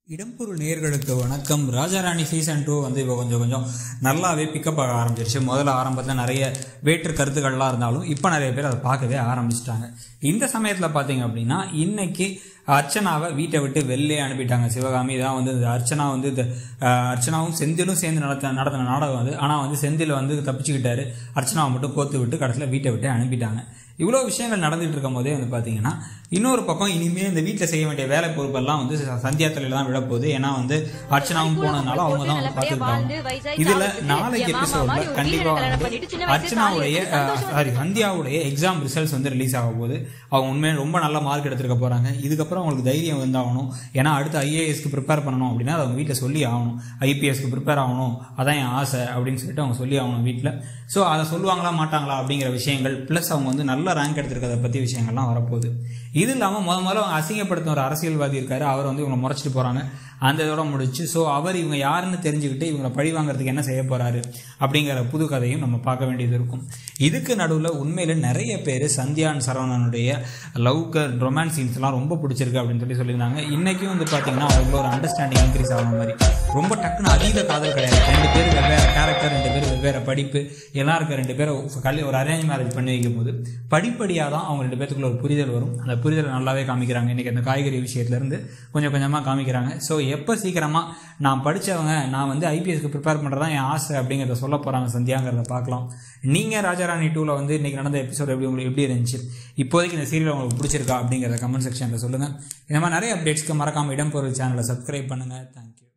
இடம்பொருள் நேர்களுக்கு வணக்கம் ராஜாராணி சீசன் டூ வந்து இப்போ கொஞ்சம் கொஞ்சம் நல்லாவே பிக்கப் ஆக ஆரம்பிச்சிருச்சு முதல்ல ஆரம்பத்தில் நிறைய வேற்று கருத்துக்கள்லாம் இருந்தாலும் இப்போ நிறைய பேர் அதை பார்க்கவே ஆரம்பிச்சிட்டாங்க இந்த சமயத்தில் பார்த்தீங்க அப்படின்னா இன்னைக்கு அர்ச்சனாவை வீட்டை விட்டு வெளிலே அனுப்பிட்டாங்க சிவகாமி தான் வந்து இந்த அர்ச்சனா வந்து இந்த அஹ், அர்ச்சனாவும் செந்திலும் சேர்ந்து நடத்த நடத்தின நாடகம் அது ஆனால் வந்து செந்தில் வந்து தப்பிச்சுக்கிட்டாரு அர்ச்சனாவை மட்டும் கோத்து விட்டு கடைசியில் வீட்டை விட்டு அனுப்பிட்டாங்க இவ்வளோ விஷயங்கள் நடந்துட்டு இருக்கும் போதே வந்து பார்த்தீங்கன்னா இன்னொரு பக்கம் இனிமேல் இந்த வீட்டில் செய்ய வேண்டிய வேலை பொறுப்பெல்லாம் வந்து ச- சந்தியா தலையில தான் விழப்போகுது ஏன்னா வந்து அர்ச்சனாவும் போனதுனால அவங்க தான் வந்து பார்த்துக்கிட்டாங்க இதுல நாளைக்கு எபிசோட்ல கண்டிப்பா வந்து அர்ச்சனாவுடைய சாரி சந்தியாவுடைய எக்ஸாம் ரிசல்ட்ஸ் வந்து ரிலீஸ் ஆக போகுது அவங்க உண்மையாக ரொம்ப நல்ல மார்க் எடுத்திருக்க போறாங்க இதுக்கப்புறம் அவங்களுக்கு தைரியம் வந்தாகணும் ஏன்னா அடுத்து ஐஏஎஸ்க்கு ப்ரிப்பேர் பண்ணணும் அப்படின்னா அதை அவங்க வீட்டில் சொல்லி ஆகணும் ஐபிஎஸ்க்கு ப்ரிப்பேர் ஆகணும் அதான் என் ஆசை அப்படின்னு சொல்லிட்டு அவங்க சொல்லி ஆகணும் வீட்டில் ஸோ அதை சொல்லுவாங்களா மாட்டாங்களா அப்படிங்கிற விஷயங்கள் ப்ளஸ் அவங்க வந்து நல்ல ரேங்க் எடுத்திருக்கிறத பற்றி விஷயங்கள்லாம் வரப்போகுது இது இல்லாமல் முத முதல்ல அவங்க அசிங்கப்படுத்தின ஒரு அரசியல்வாதி இருக்காரு அவர் வந்து இவங்களை முறைச்சிட்டு போகிறாங்க அந்த இதோட முடிச்சு ஸோ அவர் இவங்க யாருன்னு தெரிஞ்சுக்கிட்டு இவங்களை பழி வாங்குறதுக்கு என்ன செய்ய போறாரு அப்படிங்கிற புது கதையும் நம்ம பார்க்க வேண்டியது இருக்கும் இதுக்கு நடுவில் உண்மையில நிறைய பேர் சந்தியான் சரவணனுடைய லவ்கர் ரொமான்ஸ் சீன்ஸ்லாம் ரொம்ப பிடிச்சிருக்கு அப்படின்னு சொல்லி சொல்லியிருந்தாங்க இன்னைக்கும் வந்து பார்த்தீங்கன்னா அவங்களோட ஒரு அண்டர்ஸ்டாண்டிங் இன்க்ரீஸ் ஆகிற மாதிரி ரொம்ப டக்குன்னு அதீத காதல் கிடையாது ரெண்டு பேர் வெவ்வேறு கேரக்டர் ரெண்டு பேர் வெவ்வேறு படிப்பு எல்லாம் இருக்க ரெண்டு பேரும் கல்வி ஒரு அரேஞ்ச் மேரேஜ் பண்ணி வைக்கும் போது படிப்படியாக தான் அவங்க ரெண்டு பேத்துக்குள்ள ஒரு புரிதல் வரும் அந்த புரிதலை நல்லாவே காமிக்கிறாங்க இன்னைக்கு அந்த காய்கறி விஷயத்துலேருந்து கொஞ்சம் கொஞ்சமாக காமிக்கிறாங்க ஸோ எப்போ சீக்கிரமாக நான் படித்தவங்க நான் வந்து ஐபிஎஸ்க்கு ப்ரிப்பேர் பண்ணுறதா என் ஆசை அப்படிங்கிறத சொல்ல போகிறாங்க சந்தியாங்கிறத பார்க்கலாம் நீங்கள் ராஜாராணி டூவில் வந்து இன்னைக்கு நடந்த எபிசோட் எப்படி உங்களுக்கு எப்படி இருந்துச்சு இப்போதைக்கு இந்த சீரியல் உங்களுக்கு பிடிச்சிருக்கா அப்படிங்கிறத கமெண்ட் செக்ஷனில் சொல்லுங்கள் இந்த மாதிரி நிறைய அப்டேட்ஸ்க்கு மறக்காமல் இடம்பொருள் சேனலை சப்ஸ்கிரைப் பண்ணுங்கள் தேங்க்யூ